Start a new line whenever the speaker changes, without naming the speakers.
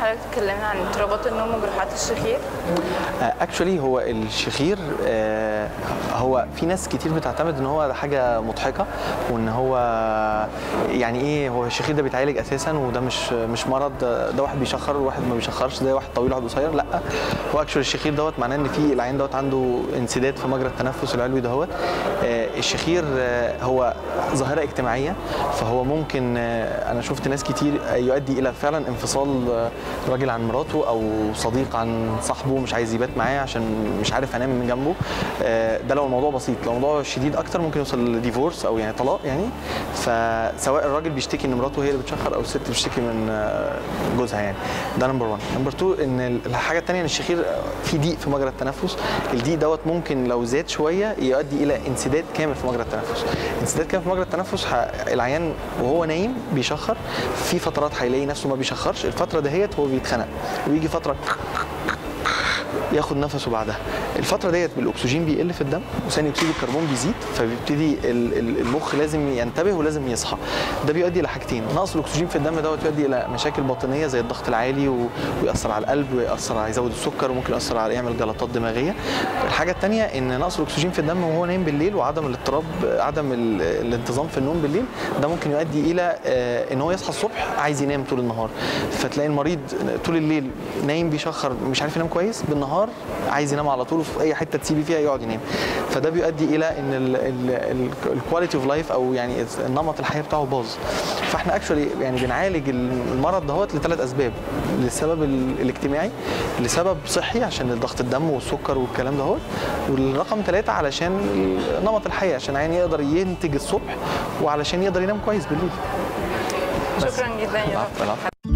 حضرتك تكلمنا عن اضطرابات النوم وجراحات الشخير
اكشولي هو الشخير آه، هو في ناس كتير بتعتمد ان هو ده حاجه مضحكه وان هو يعني ايه هو الشخير ده بيتعالج اساسا وده مش مش مرض ده ده واحد بيشخر وواحد ما بيشخرش زي واحد طويل وواحد قصير لا هو اكشولي الشخير دوت معناه ان في العين دوت عنده انسداد في مجرى التنفس العلوي دهوت آه، الشخير آه، هو ظاهره اجتماعيه فهو ممكن آه، انا شفت ناس كتير يؤدي الى فعلا انفصال آه، راجل عن مراته او صديق عن صاحبه مش عايز يبات معاه عشان مش عارف انام من جنبه آه، ده لو الموضوع بسيط لو الموضوع شديد اكتر ممكن يوصل لديفورس او يعني طلاق يعني فسواء الراجل بيشتكي ان مراته هي اللي بتشخر او الست بتشتكي من آه، جوزها يعني ده نمبر 1 نمبر 2 ان الحاجه الثانيه ان الشخير في ضيق في مجرى التنفس الضيق دوت ممكن لو زاد شويه يؤدي الى انسداد كامل في مجرى التنفس انسداد كامل في مجرى التنفس ح- العيان وهو نايم بيشخر في فترات هيلاقي نفسه ما بيشخرش الفتره دهيت هو بيتخنق ويجي فتره ياخد نفسه بعدها الفتره ديت بالاكسجين بيقل في الدم وثاني اكسيد الكربون بيزيد فبيبتدي ال- ال- المخ لازم ينتبه ولازم يصحى ده بيؤدي لحاجتين نقص الاكسجين في الدم دوت يؤدي الى مشاكل باطنيه زي الضغط العالي و- ويأثر على القلب ويأثر على يزود السكر وممكن يأثر على يعمل جلطات دماغيه الحاجه الثانيه ان نقص الاكسجين في الدم وهو نايم بالليل وعدم الاضطراب عدم ال- الانتظام في النوم بالليل ده ممكن يؤدي الى آه، ان هو يصحى الصبح عايز ينام طول النهار فتلاقي المريض طول الليل نايم بيشخر مش عارف ينام كويس بالنهار عايز ينام على طول وفي اي حته تسيبي فيها يقعد ينام فده بيؤدي الى ان الكواليتي اوف لايف او يعني النمط الحياه بتاعه باظ فاحنا اكشولي يعني بنعالج المرض دهوت لثلاث اسباب للسبب ال- الاجتماعي لسبب صحي عشان ضغط الدم والسكر والكلام دهوت والرقم ثلاثة علشان نمط الحياه عشان يعني يقدر ينتج الصبح وعلشان يقدر ينام كويس بالليل بس.
شكرا جدا يا
العفو،
دكتور
العفو.